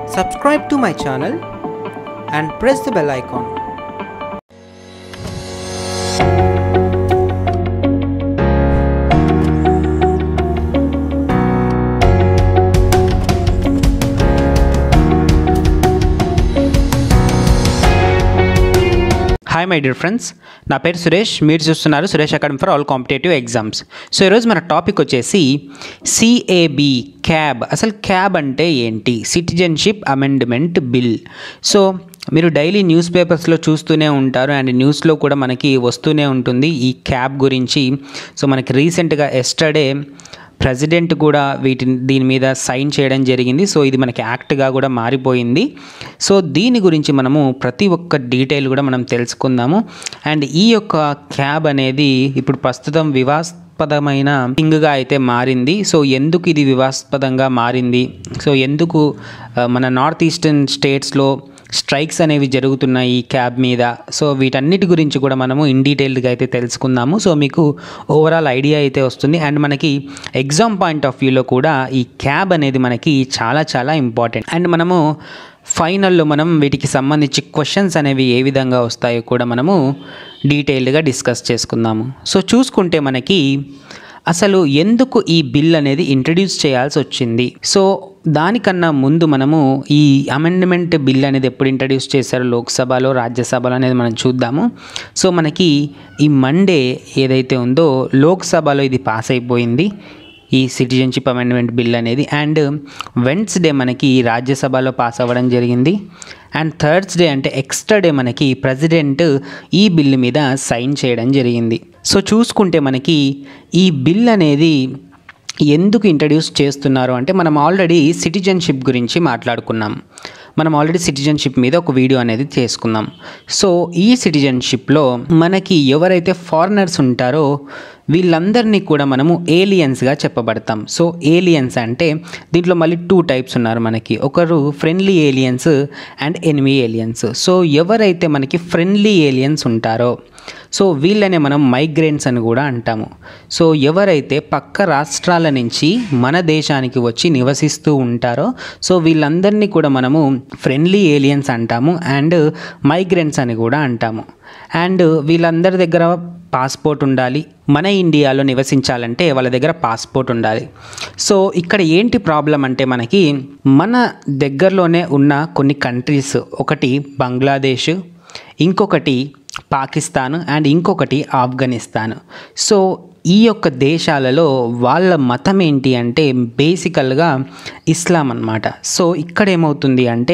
Subscribe to my channel and press the bell icon. Hi my dear friends నా పేరు సురేష్ మీరు చూస్తున్నారు Suresh academy for all competitive exams so ఈరోజు మన topic వచ్చేసి సిఏబి క్యాబ్ అసలు క్యాబ్ అంటే ఏంటి సిటిజన్షిప్ అమెండ్మెంట్ బిల్ సో మీరు డైలీ న్యూస్ పేపర్స్లో చూస్తూనే ఉంటారు అండ్ న్యూస్లో కూడా మనకి వస్తూనే ఉంటుంది ఈ క్యాబ్ గురించి సో మనకి రీసెంట్గా ఎస్టర్డే ప్రెసిడెంట్ కూడా వీటి దీని మీద సైన్ చేయడం జరిగింది సో ఇది మనకి యాక్ట్గా కూడా మారిపోయింది సో దీని గురించి మనము ప్రతి ఒక్క డీటెయిల్ కూడా మనం తెలుసుకుందాము అండ్ ఈ యొక్క క్యాబ్ అనేది ఇప్పుడు ప్రస్తుతం వివాదాస్పదమైన థింగ్గా అయితే మారింది సో ఎందుకు ఇది వివాదాస్పదంగా మారింది సో ఎందుకు ఆ, మన నార్త్ ఈస్టర్న్ స్టేట్స్లో స్ట్రైక్స్ అనేవి జరుగుతున్నాయి ఈ క్యాబ్ మీద సో వీటన్నిటి గురించి కూడా మనము ఇన్ డీటెయిల్డ్గా అయితే తెలుసుకుందాము సో మీకు ఓవరాల్ ఐడియా అయితే వస్తుంది అండ్ మనకి ఎగ్జామ్ పాయింట్ ఆఫ్ వ్యూలో కూడా ఈ క్యాబ్ అనేది మనకి చాలా చాలా ఇంపార్టెంట్ అండ్ మనము ఫైనల్లో మనం వీటికి సంబంధించి క్వశ్చన్స్ అనేవి ఏ విధంగా వస్తాయో కూడా మనము డీటెయిల్డ్గా డిస్కస్ చేసుకుందాము సో చూసుకుంటే మనకి అసలు ఎందుకు ఈ బిల్ అనేది ఇంట్రడ్యూస్ చేయాల్సి వచ్చింది సో దానికన్నా ముందు మనము ఈ అమెండ్మెంట్ బిల్ అనేది ఎప్పుడు ఇంట్రడ్యూస్ చేశారో లోక్సభలో రాజ్యసభలో అనేది మనం చూద్దాము సో మనకి ఈ మండే ఏదైతే ఉందో లోక్సభలో ఇది పాస్ అయిపోయింది ఈ సిటిజన్షిప్ అమెండ్మెంట్ బిల్ అనేది అండ్ వెన్స్డే మనకి రాజ్యసభలో పాస్ అవ్వడం జరిగింది అండ్ థర్డ్స్డే అంటే ఎక్స్ట్రా డే మనకి ప్రెసిడెంట్ ఈ బిల్ మీద సైన్ చేయడం జరిగింది సో చూసుకుంటే మనకి ఈ బిల్ అనేది ఎందుకు ఇంట్రడ్యూస్ చేస్తున్నారు అంటే మనం ఆల్రెడీ సిటిజన్షిప్ గురించి మాట్లాడుకున్నాం మనం ఆల్రెడీ సిటిజన్షిప్ మీద ఒక వీడియో అనేది చేసుకున్నాం సో ఈ సిటిజన్షిప్లో మనకి ఎవరైతే ఫారినర్స్ ఉంటారో వీళ్ళందరినీ కూడా మనము ఏలియన్స్గా చెప్పబడతాం సో ఏలియన్స్ అంటే దీంట్లో మళ్ళీ టూ టైప్స్ ఉన్నారు మనకి ఒకరు friendly aliens and enemy aliens so ఎవరైతే మనకి ఫ్రెండ్లీ ఏలియన్స్ ఉంటారో సో వీళ్ళనే మనం మైగ్రెంట్స్ అని కూడా అంటాము సో ఎవరైతే పక్క రాష్ట్రాల నుంచి మన దేశానికి వచ్చి నివసిస్తూ ఉంటారో సో వీళ్ళందరినీ కూడా మనము ఫ్రెండ్లీ ఏలియన్స్ అంటాము అండ్ మైగ్రెంట్స్ అని కూడా అంటాము అండ్ వీళ్ళందరి దగ్గర పాస్పోర్ట్ ఉండాలి మన ఇండియాలో నివసించాలంటే వాళ్ళ దగ్గర పాస్పోర్ట్ ఉండాలి సో ఇక్కడ ఏంటి ప్రాబ్లం అంటే మనకి మన దగ్గరలోనే ఉన్న కొన్ని కంట్రీస్ ఒకటి బంగ్లాదేశ్ ఇంకొకటి పాకిస్తాన్ అండ్ ఇంకొకటి ఆఫ్ఘనిస్తాన్ సో ఈ యొక్క దేశాలలో వాళ్ళ మతం ఏంటి అంటే బేసికల్గా ఇస్లాం అన్నమాట సో ఇక్కడ ఏమవుతుంది అంటే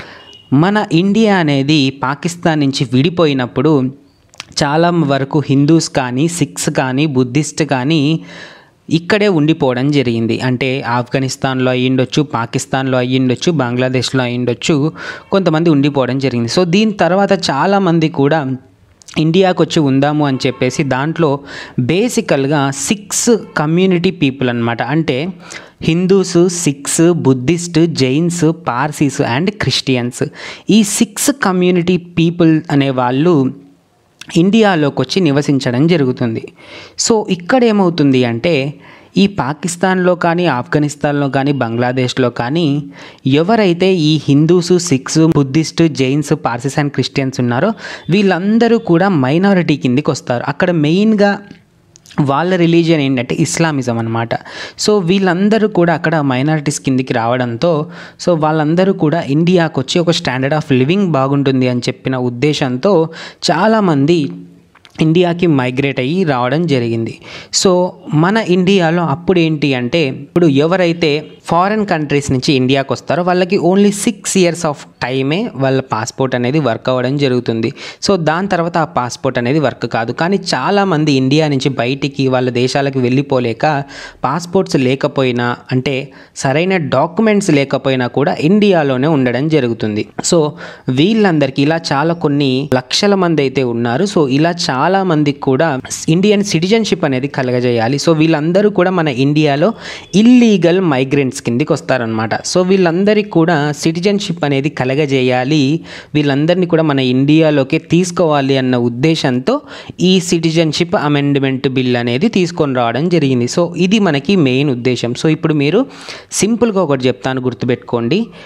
మన ఇండియా అనేది పాకిస్తాన్ నుంచి విడిపోయినప్పుడు చాలా వరకు హిందూస్ కానీ సిఖ్స్ కానీ బుద్ధిస్ట్ కానీ ఇక్కడే ఉండిపోవడం జరిగింది అంటే ఆఫ్ఘనిస్తాన్లో అయ్యిండొచ్చు పాకిస్తాన్లో అయ్యిండొచ్చు బంగ్లాదేశ్లో అయ్యిండొచ్చు కొంతమంది ఉండిపోవడం జరిగింది సో దీని తర్వాత చాలామంది కూడా ఇండియాకు వచ్చి ఉందాము అని చెప్పేసి దాంట్లో బేసికల్గా సిక్స్ కమ్యూనిటీ పీపుల్ అనమాట అంటే Hindus Sikhs Buddhist Jains Parsis and Christians ఈ సిక్స్ కమ్యూనిటీ పీపుల్ అనే వాళ్ళు ఇండియాలోకి వచ్చి నివసించడం జరుగుతుంది సో ఇక్కడ ఏమవుతుంది అంటే ఈ పాకిస్తాన్లో కానీ ఆఫ్ఘనిస్తాన్లో కానీ బంగ్లాదేశ్లో కానీ ఎవరైతే ఈ Hindus Sikhs Buddhist Jains Parsis and Christians ఉన్నారో వీళ్ళందరూ కూడా మైనారిటీ కిందికి వస్తారు అక్కడ మెయిన్గా వాళ్ళ రిలీజియన్ ఏంటంటే ఇస్లామిజం అనమాట సో వీళ్ళందరూ కూడా అక్కడ మైనారిటీస్ కిందికి రావడంతో సో వాళ్ళందరూ కూడా ఇండియాకు వచ్చి ఒక స్టాండర్డ్ ఆఫ్ లివింగ్ బాగుంటుంది అని చెప్పిన ఉద్దేశంతో చాలామంది ఇండియాకి మైగ్రేట్ అయ్యి రావడం జరిగింది సో మన ఇండియాలో అప్పుడు ఏంటి అంటే ఇప్పుడు ఎవరైతే ఫారెన్ కంట్రీస్ నుంచి ఇండియాకి వస్తారో వాళ్ళకి ఓన్లీ సిక్స్ ఇయర్స్ ఆఫ్ టైమే వాళ్ళ పాస్పోర్ట్ అనేది వర్క్ అవ్వడం జరుగుతుంది సో దాని తర్వాత ఆ పాస్పోర్ట్ అనేది వర్క్ కాదు కానీ చాలామంది ఇండియా నుంచి బయటికి వాళ్ళ దేశాలకు వెళ్ళిపోలేక పాస్పోర్ట్స్ లేకపోయినా అంటే సరైన డాక్యుమెంట్స్ లేకపోయినా కూడా ఇండియాలోనే ఉండడం జరుగుతుంది సో వీళ్ళందరికీ ఇలా చాలా కొన్ని లక్షల మంది అయితే ఉన్నారు సో ఇలా చాలా మందికి కూడా ఇండియన్ సిటిజన్షిప్ అనేది కలగజేయాలి సో వీళ్ళందరూ కూడా మన ఇండియాలో ఇల్లీగల్ మైగ్రెంట్స్ కిందికి వస్తారనమాట సో వీళ్ళందరికీ కూడా సిటిజన్షిప్ అనేది కలగజేయాలి వీళ్ళందరినీ కూడా మన ఇండియాలోకి తీసుకోవాలి అన్న ఉద్దేశంతో ఈ సిటిజన్షిప్ అమెండ్మెంట్ బిల్ అనేది తీసుకొని రావడం జరిగింది సో ఇది మనకి మెయిన్ ఉద్దేశం సో ఇప్పుడు మీరు సింపుల్గా ఒకటి చెప్తాను గుర్తుపెట్టుకోండి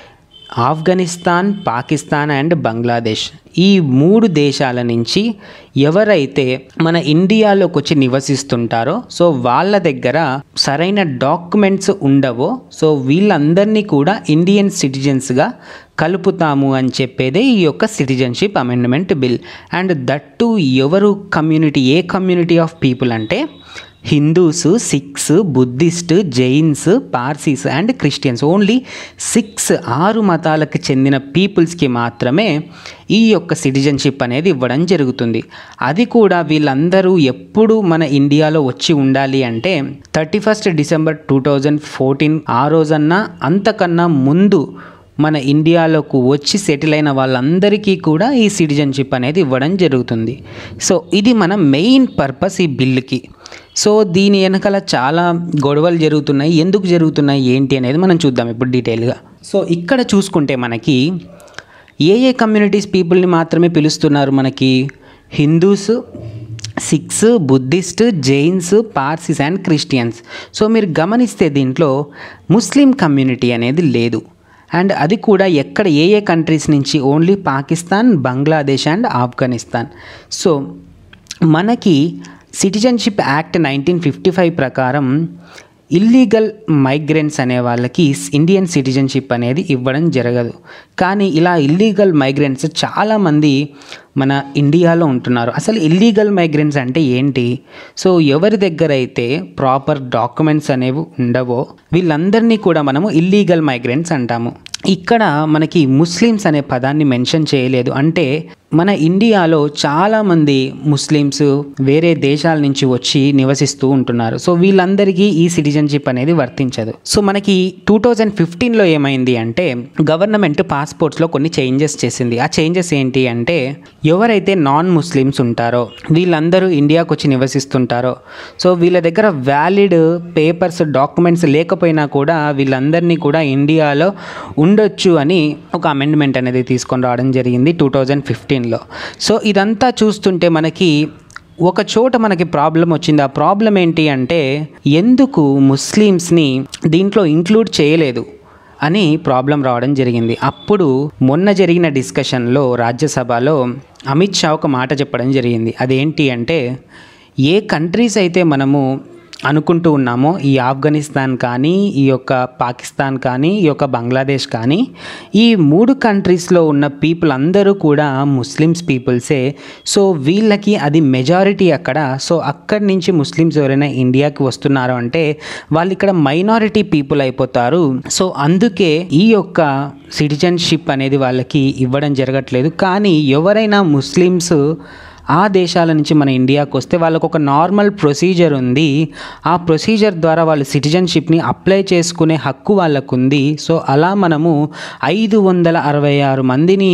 ఆఫ్ఘనిస్తాన్ పాకిస్తాన్ అండ్ బంగ్లాదేశ్ ఈ మూడు దేశాల నుంచి ఎవరైతే మన ఇండియాలోకి వచ్చి నివసిస్తుంటారో సో వాళ్ళ దగ్గర సరైన డాక్యుమెంట్స్ ఉండవో సో వీళ్ళందరినీ కూడా ఇండియన్ సిటిజన్స్గా కలుపుతాము అని చెప్పేదే ఈ యొక్క citizenship amendment bill and that ఎవరు కమ్యూనిటీ ఏ కమ్యూనిటీ ఆఫ్ పీపుల్ అంటే Hindus Sikhs Buddhist Jains Parsis and Christians only six ఆరు మతాలకు చెందిన పీపుల్స్కి మాత్రమే ఈ యొక్క సిటిజన్షిప్ అనేది ఇవ్వడం జరుగుతుంది అది కూడా వీళ్ళందరూ ఎప్పుడు మన ఇండియాలో వచ్చి ఉండాలి అంటే thirty first December two thousand fourteen ఆ రోజన్నా అంతకన్నా ముందు మన ఇండియాలోకి వచ్చి సెటిల్ అయిన వాళ్ళందరికీ కూడా ఈ సిటిజన్షిప్ అనేది ఇవ్వడం జరుగుతుంది సో ఇది మన మెయిన్ పర్పస్ ఈ బిల్లుకి సో దీని వెనకాల చాలా గొడవలు జరుగుతున్నాయి ఎందుకు జరుగుతున్నాయి ఏంటి అనేది మనం చూద్దాం ఇప్పుడు డీటెయిల్గా సో ఇక్కడ చూసుకుంటే మనకి ఏ ఏ కమ్యూనిటీస్ పీపుల్ని మాత్రమే పిలుస్తున్నారు మనకి Hindus Sikhs Buddhist Jains Parsis and Christians so మీరు గమనిస్తే దీంట్లో ముస్లిం కమ్యూనిటీ అనేది లేదు అండ్ అది కూడా ఎక్కడ ఏ ఏ కంట్రీస్ నుంచి only Pakistan Bangladesh and Afghanistan so మనకి citizenship act nineteen fifty five ప్రకారం ఇల్లీగల్ మైగ్రెంట్స్ అనే వాళ్ళకి ఇండియన్ సిటిజన్షిప్ అనేది ఇవ్వడం జరగదు కానీ ఇలా ఇల్లీగల్ మైగ్రెంట్స్ చాలామంది మన ఇండియాలో ఉంటున్నారు అసలు ఇల్లీగల్ మైగ్రెంట్స్ అంటే ఏంటి సో ఎవరి దగ్గర అయితే ప్రాపర్ డాక్యుమెంట్స్ అనేవి ఉండవో వీళ్ళందరినీ కూడా మనము ఇల్లీగల్ మైగ్రెంట్స్ అంటాము ఇక్కడ మనకి ముస్లిమ్స్ అనే పదాన్ని మెన్షన్ చేయలేదు అంటే మన ఇండియాలో చాలామంది ముస్లిమ్స్ వేరే దేశాల నుంచి వచ్చి నివసిస్తూ ఉంటున్నారు సో వీళ్ళందరికీ ఈ సిటిజన్షిప్ అనేది వర్తించదు సో మనకి టూ థౌజండ్ ఫిఫ్టీన్లో ఏమైంది అంటే గవర్నమెంట్ పాస్పోర్ట్స్లో కొన్ని చేంజెస్ చేసింది ఆ చేంజెస్ ఏంటి అంటే ఎవరైతే నాన్ ముస్లిమ్స్ ఉంటారో వీళ్ళందరూ ఇండియాకు వచ్చి నివసిస్తుంటారో సో వీళ్ళ దగ్గర వ్యాలిడ్ పేపర్స్ డాక్యుమెంట్స్ లేకపోయినా కూడా వీళ్ళందరినీ కూడా ఇండియాలో ఉండొచ్చు అని ఒక అమెండ్మెంట్ అనేది తీసుకొని రావడం జరిగింది టూ థౌజండ్ ఫిఫ్టీన్లో సో ఇదంతా చూస్తుంటే మనకి ఒక చోట మనకి ప్రాబ్లం వచ్చింది ఆ ప్రాబ్లం ఏంటి అంటే ఎందుకు ముస్లిమ్స్ని దీంట్లో ఇంక్లూడ్ చేయలేదు అని ప్రాబ్లం రావడం జరిగింది అప్పుడు మొన్న జరిగిన డిస్కషన్లో రాజ్యసభలో అమిత్ షా ఒక మాట చెప్పడం జరిగింది అదేంటి అంటే ఏ కంట్రీస్ అయితే మనము అనుకుంటూ ఉన్నామో ఈ ఆఫ్ఘనిస్తాన్ కానీ ఈ యొక్క పాకిస్తాన్ కానీ ఈ యొక్క బంగ్లాదేశ్ కానీ ఈ మూడు కంట్రీస్లో ఉన్న పీపుల్ అందరూ కూడా ముస్లిమ్స్ పీపుల్సే సో వీళ్ళకి అది మెజారిటీ అక్కడ సో అక్కడి నుంచి ముస్లిమ్స్ ఎవరైనా ఇండియాకి వస్తున్నారు అంటే వాళ్ళు ఇక్కడ మైనారిటీ పీపుల్ అయిపోతారు సో అందుకే ఈ యొక్క సిటిజన్షిప్ అనేది వాళ్ళకి ఇవ్వడం జరగట్లేదు కానీ ఎవరైనా ముస్లిమ్స్ ఆ దేశాల నుంచి మన ఇండియాకి వస్తే వాళ్ళకు ఒక నార్మల్ ప్రొసీజర్ ఉంది ఆ ప్రొసీజర్ ద్వారా వాళ్ళు సిటిజన్షిప్ని అప్లై చేసుకునే హక్కు వాళ్ళకు ఉంది సో అలా మనము ఐదు వందల అరవై ఆరు మందిని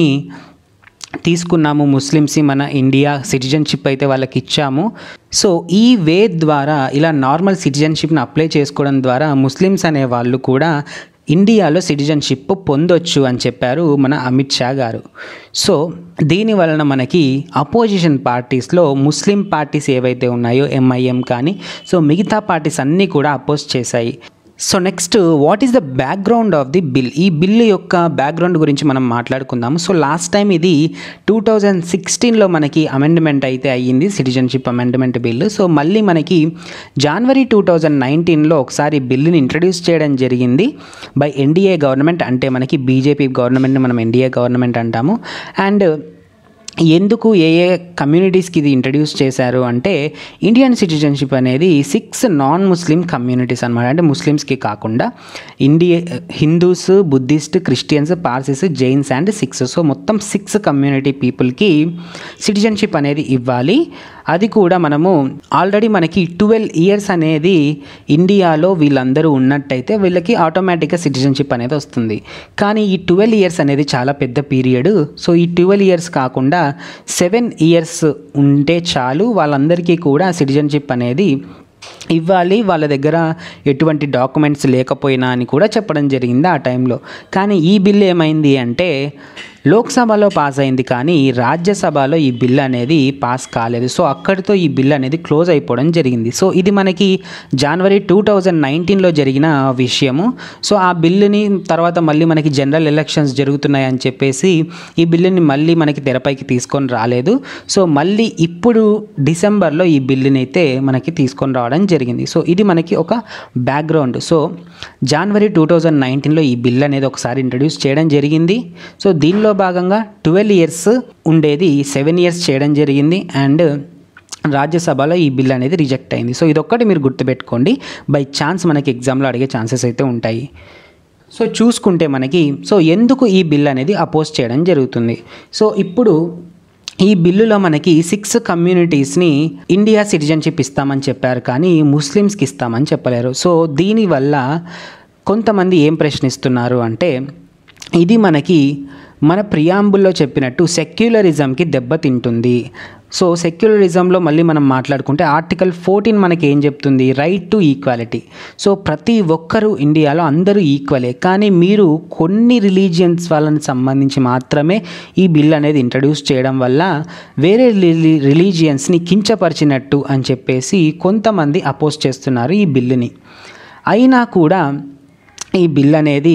తీసుకున్నాము ముస్లిమ్స్ మన ఇండియా సిటిజన్షిప్ అయితే వాళ్ళకి ఇచ్చాము సో ఈ వే ద్వారా ఇలా నార్మల్ సిటిజన్షిప్ని అప్లై చేసుకోవడం ద్వారా ముస్లిమ్స్ అనే వాళ్ళు కూడా ఇండియాలో సిటిజన్షిప్ పొందొచ్చు అని చెప్పారు మన అమిత్ షా గారు సో దీని వలన మనకి అపోజిషన్ పార్టీస్లో ముస్లిం పార్టీస్ ఏవైతే ఉన్నాయో ఎంఐఎం కానీ సో మిగతా పార్టీస్ అన్నీ కూడా అపోజ్ చేశాయి so next what is the background of the bill ఈ బిల్ యొక్క బ్యాక్గ్రౌండ్ గురించి మనం మాట్లాడుకుందాము సో లాస్ట్ టైం ఇది టూ థౌజండ్ సిక్స్టీన్లో మనకి అమెండ్మెంట్ అయితే అయ్యింది సిటిజన్షిప్ అమెండ్మెంట్ బిల్ సో మళ్ళీ మనకి జనవరి టూ థౌజండ్ నైన్టీన్లో ఒకసారి బిల్లుని ఇంట్రడ్యూస్ చేయడం జరిగింది బై ఎన్డీఏ గవర్నమెంట్ అంటే మనకి బీజేపీ గవర్నమెంట్ని మనం ఎన్డీఏ గవర్నమెంట్ అంటాము అండ్ ఎందుకు ఏ ఏ కమ్యూనిటీస్కి ఇది ఇంట్రడ్యూస్ చేశారు అంటే ఇండియన్ సిటిజన్షిప్ అనేది సిక్స్ నాన్ ముస్లిం కమ్యూనిటీస్ అనమాట అంటే ముస్లిమ్స్కి కాకుండా India Hindus Buddhist Christians Parsis Jains and Sikhs so మొత్తం సిక్స్ కమ్యూనిటీ పీపుల్కి సిటిజన్షిప్ అనేది ఇవ్వాలి అది కూడా మనము ఆల్రెడీ మనకి ట్వెల్వ్ ఇయర్స్ అనేది ఇండియాలో వీళ్ళందరూ ఉన్నట్టయితే వీళ్ళకి ఆటోమేటిక్గా సిటిజన్షిప్ అనేది వస్తుంది కానీ ఈ ట్వెల్వ్ ఇయర్స్ అనేది చాలా పెద్ద పీరియడ్ సో ఈ ట్వెల్వ్ ఇయర్స్ కాకుండా సెవెన్ ఇయర్స్ ఉంటే చాలు వాళ్ళందరికీ కూడా సిటిజన్షిప్ అనేది ఇవ్వాలి వాళ్ళ దగ్గర ఎటువంటి డాక్యుమెంట్స్ లేకపోయినా అని కూడా చెప్పడం జరిగింది ఆ టైంలో కానీ ఈ బిల్ ఏమైంది అంటే లోక్సభలో పాస్ అయింది కానీ రాజ్యసభలో ఈ బిల్ అనేది పాస్ కాలేదు సో అక్కడితో ఈ బిల్ అనేది క్లోజ్ అయిపోవడం జరిగింది సో ఇది మనకి జనవరి టూ థౌజండ్ నైన్టీన్లో జరిగిన విషయము సో ఆ బిల్లుని తర్వాత మళ్ళీ మనకి జనరల్ ఎలక్షన్స్ జరుగుతున్నాయి అని చెప్పేసి ఈ బిల్లుని మళ్ళీ మనకి తెరపైకి తీసుకొని రాలేదు సో మళ్ళీ ఇప్పుడు డిసెంబర్లో ఈ బిల్లుని అయితే మనకి తీసుకొని రావడం జరిగింది సో ఇది మనకి ఒక బ్యాక్గ్రౌండ్ సో జనవరి టూ థౌజండ్ నైన్టీన్లో ఈ బిల్ అనేది ఒకసారి ఇంట్రడ్యూస్ చేయడం జరిగింది సో దీనిలో భాగంగా ట్వెల్వ్ ఇయర్స్ ఉండేది సెవెన్ ఇయర్స్ చేయడం జరిగింది అండ్ రాజ్యసభలో ఈ బిల్ అనేది రిజెక్ట్ అయింది సో ఇదొక్కటి మీరు గుర్తుపెట్టుకోండి బై ఛాన్స్ మనకి ఎగ్జామ్లో అడిగే ఛాన్సెస్ అయితే ఉంటాయి సో చూసుకుంటే మనకి సో ఎందుకు ఈ బిల్ అనేది అపోజ్ చేయడం జరుగుతుంది సో ఇప్పుడు ఈ బిల్లులో మనకి సిక్స్ కమ్యూనిటీస్ని ఇండియా సిటిజన్షిప్ ఇస్తామని చెప్పారు కానీ ముస్లిమ్స్కి ఇస్తామని చెప్పలేరు సో దీనివల్ల కొంతమంది ఏం ప్రశ్నిస్తున్నారు అంటే ఇది మనకి మన ప్రియాంబుల్లో చెప్పినట్టు సెక్యులరిజంకి దెబ్బతింటుంది సో సెక్యులరిజంలో మళ్ళీ మనం మాట్లాడుకుంటే ఆర్టికల్ ఫోర్టీన్ మనకి ఏం చెప్తుంది రైట్ టు ఈక్వాలిటీ సో ప్రతి ఒక్కరూ ఇండియాలో అందరూ ఈక్వలే కానీ మీరు కొన్ని రిలీజియన్స్ వాళ్ళని సంబంధించి మాత్రమే ఈ బిల్ అనేది ఇంట్రడ్యూస్ చేయడం వల్ల వేరే రిలీజియన్స్ని కించపరిచినట్టు అని చెప్పేసి కొంతమంది అపోజ్ చేస్తున్నారు ఈ బిల్లుని అయినా కూడా ఈ బిల్ అనేది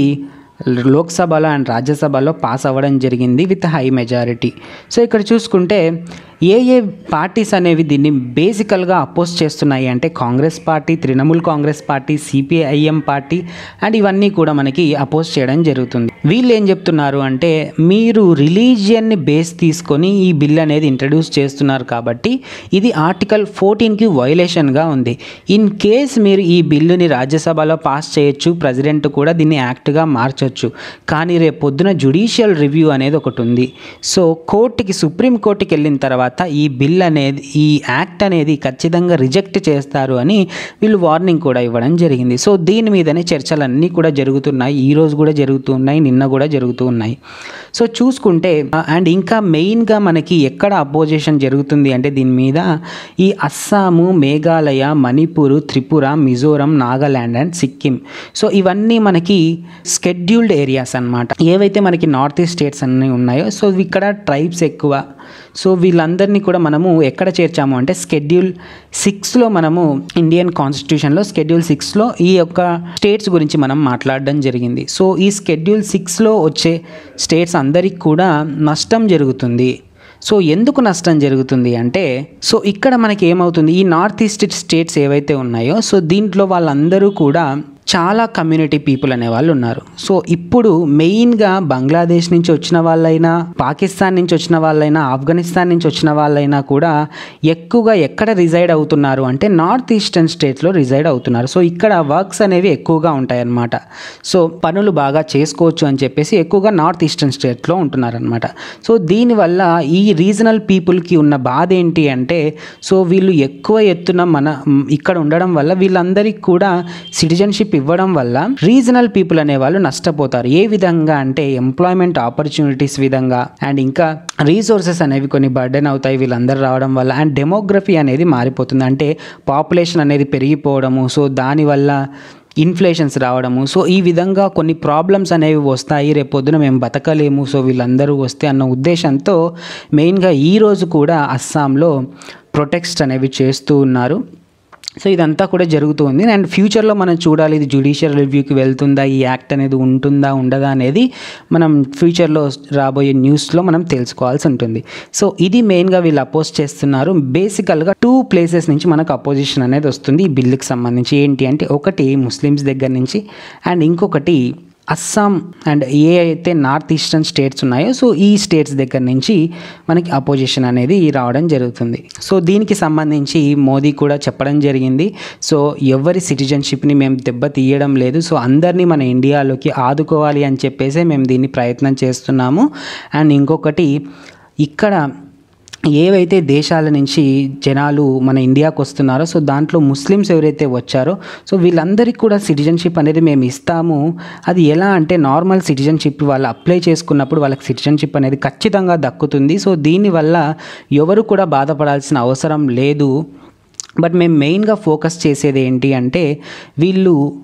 లోక్సభలో అండ్ రాజ్యసభలో పాస్ అవ్వడం జరిగింది విత్ హై మెజారిటీ సో ఇక్కడ చూసుకుంటే ఏ ఏ పార్టీస్ అనేవి దీన్ని బేసికల్గా అపోజ్ చేస్తున్నాయి అంటే Congress party Trinamool Congress party CPIM party and ఇవన్నీ కూడా మనకి అపోజ్ చేయడం జరుగుతుంది వీళ్ళు ఏం చెప్తున్నారు అంటే మీరు రిలీజియన్ని బేస్ తీసుకొని ఈ బిల్ అనేది ఇంట్రడ్యూస్ చేస్తున్నారు కాబట్టి ఇది ఆర్టికల్ ఫోర్టీన్కి వైలేషన్గా ఉంది ఇన్ కేస్ మీరు ఈ బిల్లుని రాజ్యసభలో పాస్ చేయొచ్చు ప్రెసిడెంట్ కూడా దీన్ని యాక్ట్గా మార్చొచ్చు కానీ రేపు పొద్దున జుడిషియల్ రివ్యూ అనేది ఒకటి ఉంది సో కోర్టుకి సుప్రీం కోర్టుకి వెళ్ళిన తర్వాత ఈ బిల్ అనేది ఈ యాక్ట్ అనేది ఖచ్చితంగా రిజెక్ట్ చేస్తారు అని వీళ్ళు వార్నింగ్ కూడా ఇవ్వడం జరిగింది సో దీని మీదనే చర్చలన్నీ కూడా జరుగుతున్నాయి ఈ రోజు కూడా జరుగుతున్నాయి నిన్న కూడా జరుగుతూ ఉన్నాయి సో చూసుకుంటే అండ్ ఇంకా మెయిన్గా మనకి ఎక్కడ అపోజిషన్ జరుగుతుంది అంటే దీని మీద ఈ అస్సాము మేఘాలయ మణిపూర్ త్రిపుర మిజోరం నాగాల్యాండ్ అండ్ సిక్కిం సో ఇవన్నీ మనకి స్కెడ్యూల్డ్ ఏరియాస్ అన్నమాట ఏవైతే మనకి నార్త్ ఈస్ట్ స్టేట్స్ అన్నీ ఉన్నాయో సో ఇక్కడ ట్రైబ్స్ ఎక్కువ సో వీళ్ళందరినీ కూడా మనము ఎక్కడ చేర్చాము అంటే స్కెడ్యూల్ సిక్స్లో మనము ఇండియన్ కాన్స్టిట్యూషన్లో స్కెడ్యూల్ సిక్స్లో ఈ యొక్క స్టేట్స్ గురించి మనం మాట్లాడడం జరిగింది సో ఈ స్కెడ్యూల్ సిక్స్లో వచ్చే స్టేట్స్ అందరికి కూడా నష్టం జరుగుతుంది సో ఎందుకు నష్టం జరుగుతుంది అంటే సో ఇక్కడ మనకి ఏమవుతుంది ఈ నార్త్ ఈస్ట్ స్టేట్స్ ఏవైతే ఉన్నాయో సో దీంట్లో వాళ్ళందరూ కూడా చాలా కమ్యూనిటీ పీపుల్ అనే వాళ్ళు ఉన్నారు సో ఇప్పుడు మెయిన్గా బంగ్లాదేశ్ నుంచి వచ్చిన వాళ్ళైనా పాకిస్తాన్ నుంచి వచ్చిన వాళ్ళైనా ఆఫ్ఘనిస్తాన్ నుంచి వచ్చిన వాళ్ళైనా కూడా ఎక్కువగా ఎక్కడ రిజైడ్ అవుతున్నారు అంటే నార్త్ ఈస్టర్న్ స్టేట్లో రిజైడ్ అవుతున్నారు సో ఇక్కడ వర్క్స్ అనేవి ఎక్కువగా ఉంటాయన్నమాట సో పనులు బాగా చేసుకోవచ్చు అని చెప్పేసి ఎక్కువగా నార్త్ ఈస్టర్న్ స్టేట్లో ఉంటున్నారనమాట సో దీనివల్ల ఈ రీజనల్ పీపుల్కి ఉన్న బాధ ఏంటి అంటే సో వీళ్ళు ఎక్కువ ఎత్తున మన మ్, ఇక్కడ ఉండడం వల్ల వీళ్ళందరికీ కూడా సిటిజన్షిప్ ఇవ్వడం వల్ల రీజనల్ పీపుల్ అనే వాళ్ళు నష్టపోతారు ఏ విధంగా అంటే ఎంప్లాయ్మెంట్ ఆపర్చునిటీస్ విధంగా అండ్ ఇంకా రీసోర్సెస్ అనేవి కొన్ని బర్డెన్ అవుతాయి వీళ్ళందరూ రావడం వల్ల అండ్ డెమోగ్రఫీ అనేది మారిపోతుంది అంటే పాపులేషన్ అనేది పెరిగిపోవడము సో దానివల్ల ఇన్ఫ్లేషన్స్ రావడము సో ఈ విధంగా కొన్ని ప్రాబ్లమ్స్ అనేవి వస్తాయి రేపు పొద్దున మేము బతకలేము సో వీళ్ళందరూ వస్తే అన్న ఉద్దేశంతో మెయిన్గా ఈరోజు కూడా అస్సాంలో ప్రొటెక్స్ట్ అనేవి చేస్తూ ఉన్నారు సో ఇదంతా కూడా జరుగుతుంది అండ్ ఫ్యూచర్లో మనం చూడాలి ఇది జ్యుడిషియల్ రివ్యూకి వెళ్తుందా ఈ యాక్ట్ అనేది ఉంటుందా ఉండదా అనేది మనం ఫ్యూచర్లో రాబోయే న్యూస్లో మనం తెలుసుకోవాల్సి ఉంటుంది సో ఇది మెయిన్గా వీళ్ళు అపోజ్ చేస్తున్నారు బేసికల్గా టూ ప్లేసెస్ నుంచి మనకు అపోజిషన్ అనేది వస్తుంది ఈ బిల్లుకి సంబంధించి ఏంటి అంటే ఒకటి ముస్లిమ్స్ దగ్గర నుంచి అండ్ ఇంకొకటి అస్సాం అండ్ ఏ అయితే నార్త్ ఈస్టర్న్ స్టేట్స్ ఉన్నాయో సో ఈ స్టేట్స్ దగ్గర నుంచి మనకి అపోజిషన్ అనేది రావడం జరుగుతుంది సో దీనికి సంబంధించి మోదీ కూడా చెప్పడం జరిగింది సో ఎవరి సిటిజన్షిప్ని మేము దెబ్బ తీయడం లేదు సో అందరినీ మన ఇండియాలోకి ఆదుకోవాలి అని చెప్పేసి మేము దీన్ని ప్రయత్నం చేస్తున్నాము అండ్ ఇంకొకటి ఇక్కడ ఏవైతే దేశాల నుంచి జనాలు మన ఇండియాకు వస్తున్నారో సో దాంట్లో ముస్లిమ్స్ ఎవరైతే వచ్చారో సో వీళ్ళందరికీ కూడా సిటిజన్షిప్ అనేది మేము ఇస్తాము అది ఎలా అంటే నార్మల్ సిటిజన్షిప్ వాళ్ళు అప్లై చేసుకున్నప్పుడు వాళ్ళకి సిటిజన్షిప్ అనేది ఖచ్చితంగా దక్కుతుంది సో దీనివల్ల ఎవరు కూడా బాధపడాల్సిన అవసరం లేదు బట్ మేము మెయిన్గా ఫోకస్ చేసేది ఏంటి అంటే వీళ్ళు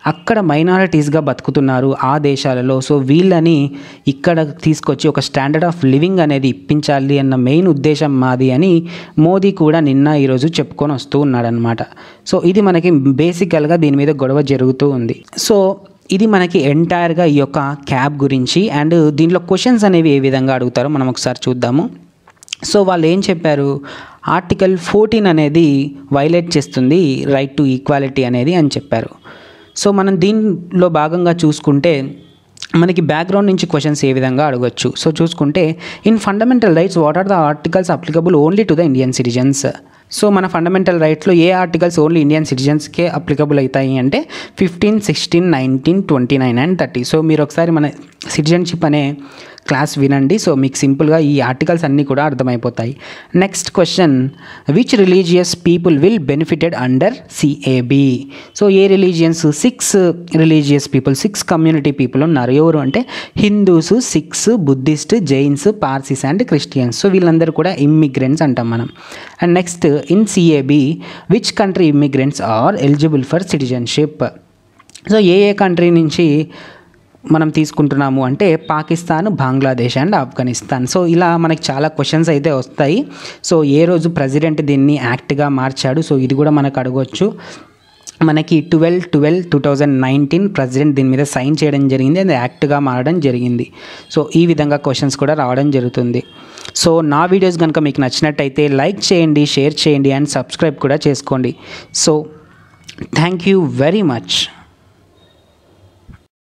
అక్కడ మైనారిటీస్గా బతుకుతున్నారు ఆ దేశాలలో సో వీళ్ళని ఇక్కడ తీసుకొచ్చి ఒక స్టాండర్డ్ ఆఫ్ లివింగ్ అనేది ఇప్పించాలి అన్న మెయిన్ ఉద్దేశం మాది అని మోదీ కూడా నిన్న ఈరోజు చెప్పుకొని వస్తూ ఉన్నాడనమాట సో ఇది మనకి బేసికల్గా దీని మీద గొడవ జరుగుతూ ఉంది సో ఇది మనకి ఎంటైర్గా ఈ యొక్క క్యాబ్ గురించి అండ్ దీంట్లో క్వశ్చన్స్ అనేవి ఏ విధంగా అడుగుతారో మనం ఒకసారి చూద్దాము సో వాళ్ళు ఏం చెప్పారు ఆర్టికల్ ఫోర్టీన్ అనేది వైలేట్ చేస్తుంది రైట్ టు ఈక్వాలిటీ అనేది అని చెప్పారు సో మనం దీనిలో భాగంగా చూసుకుంటే మనకి బ్యాక్గ్రౌండ్ నుంచి క్వశ్చన్స్ ఏ విధంగా అడగొచ్చు సో చూసుకుంటే in fundamental rights what are the articles applicable only to the Indian citizens so మన ఫండమెంటల్ రైట్లో ఏ ఆర్టికల్స్ ఓన్లీ ఇండియన్ సిటిజన్స్కే అప్లికబుల్ అవుతాయి అంటే fifteen sixteen nineteen twenty nine and thirty so మీరు ఒకసారి మన సిటిజన్షిప్ అనే క్లాస్ వినండి సో మీకు సింపుల్గా ఈ ఆర్టికల్స్ అన్నీ కూడా అర్థమైపోతాయి next question which religious people will benefited under CAB so ఏ religions six religious people six community people ఉన్నారు ఎవరు అంటే Hindus Sikhs Buddhist Jains Parsis and Christians so వీళ్ళందరూ కూడా ఇమ్మిగ్రెంట్స్ అంటాం మనం and next in CAB which country immigrants are eligible for citizenship so ఏ ఏ కంట్రీ నుంచి మనం తీసుకుంటున్నాము అంటే పాకిస్తాన్ బంగ్లాదేశ్ అండ్ ఆఫ్ఘనిస్తాన్ సో ఇలా మనకి చాలా క్వశ్చన్స్ అయితే వస్తాయి సో ఏ రోజు ప్రెసిడెంట్ దీన్ని యాక్ట్గా మార్చాడు సో ఇది కూడా మనకు అడగొచ్చు మనకి twelve twelve two thousand nineteen president దీని మీద సైన్ చేయడం జరిగింది అది యాక్ట్గా మారడం జరిగింది సో ఈ విధంగా క్వశ్చన్స్ కూడా రావడం జరుగుతుంది సో నా వీడియోస్ కనుక మీకు నచ్చినట్టయితే లైక్ చేయండి షేర్ చేయండి అండ్ సబ్స్క్రైబ్ కూడా చేసుకోండి so thank you very much